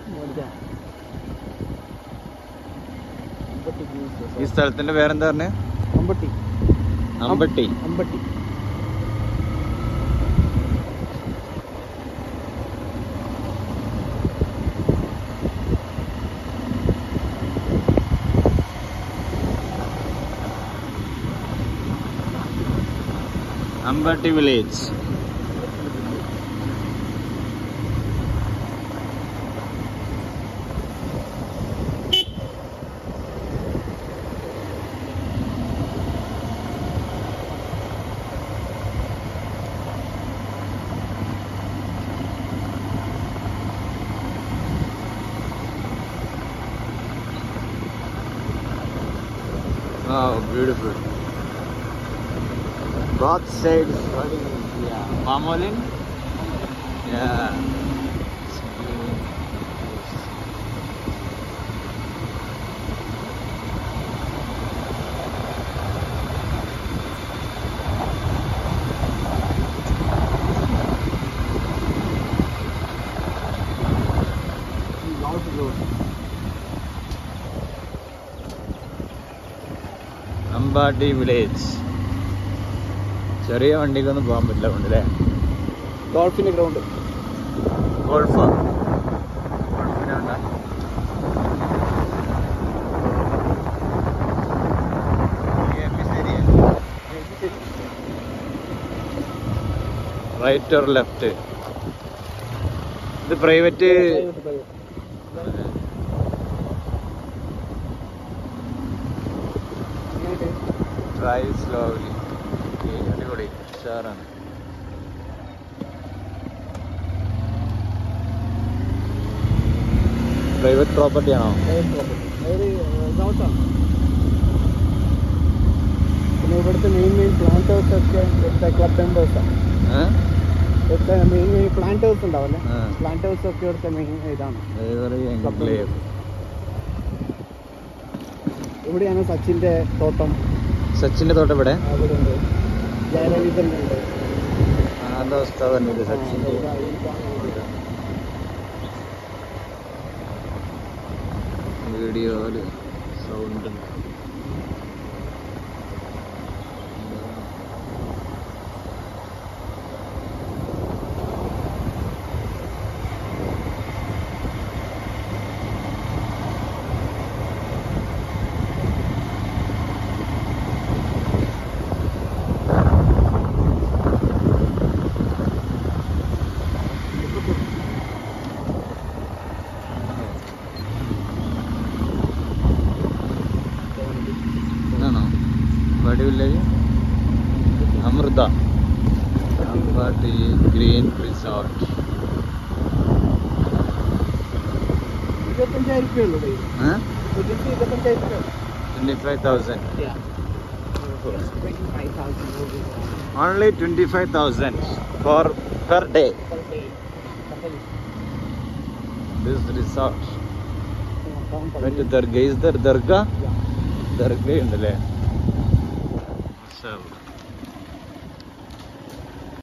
മേടിക്കാം അമ്പട്ടി ജ്യൂസ് ഈ സ്ഥലത്തിന്റെ പേരെന്താ പറഞ്ഞേ Ambatti Ambatti Ambatti Ambatti village Oh, beautiful. Both sides flooding. Yeah. Palm oil in? Yeah. North Road. Ambatti village ചെറിയ വണ്ടിക്കൊന്നും പോകാൻ പറ്റില്ല കൊണ്ടല്ലേ ഗോൾഫിന്റെ ഗ്രൗണ്ട് ഗോൾഫ് ഗോൾഫിനുണ്ട റൈറ്റ് ഓർ ലെഫ്റ്റ് ഇത് പ്രൈവറ്റ് ഡ്രൈവ് സ്ലോലി അടിപൊളി ഉഷാറാണ് പ്രൈവറ്റ് പ്രോപ്പർട്ടി ആണോ സൗത്താണ് പിന്നെ ഇവിടുത്തെ മെയിൻ മെയിൻ പ്ലാന്റ് ഹൗസ് ഒക്കെ ഇവിടുത്തെ ക്ലബ് മെമ്പേഴ്സാണ് ഏഹ് ഇവിടുത്തെ മെയിൻ മെയിൻ പ്ലാന്റ് ഹൗസ് ഉണ്ടാവില്ലേ ആ. പ്ലാന്റ് ഹൗസ് ഒക്കെ ഇവിടുത്തെ മെയിൻ ഇതാണ് ഡ്രൈവറി Club എൻക്ലേവ് ഇവിടെയാണ് സച്ചിന്റെ തോട്ടം സച്ചിന്റെ തോട്ടം ഇവിടെ അവിടെ ഉണ്ട് ജയരവീന്ദ്രൻ്റെ ഉണ്ട് ആരുടെ അവസ്ഥ പറഞ്ഞില്ല സച്ചിന്റെ വീഡിയോയില് സൗണ്ട് ഇതാണോ Ambadi village Amrutha Ambadi green resort ഇരുപത്തഞ്ചായിരം രൂപയുള്ളൂ ഡെയിലി ഇതിന് ഇരുപത്തഞ്ചായിരം രൂപ twenty five thousand Yeah. Twenty five thousand only twenty five thousand for per day per day. Couple. This resort Yeah, down per മറ്റേ day. ദർഗ ഇസ് ദർ ദർഗ Yeah. ദർഗ ഉണ്ടല്ലേ മാഷാ അല്ലാ.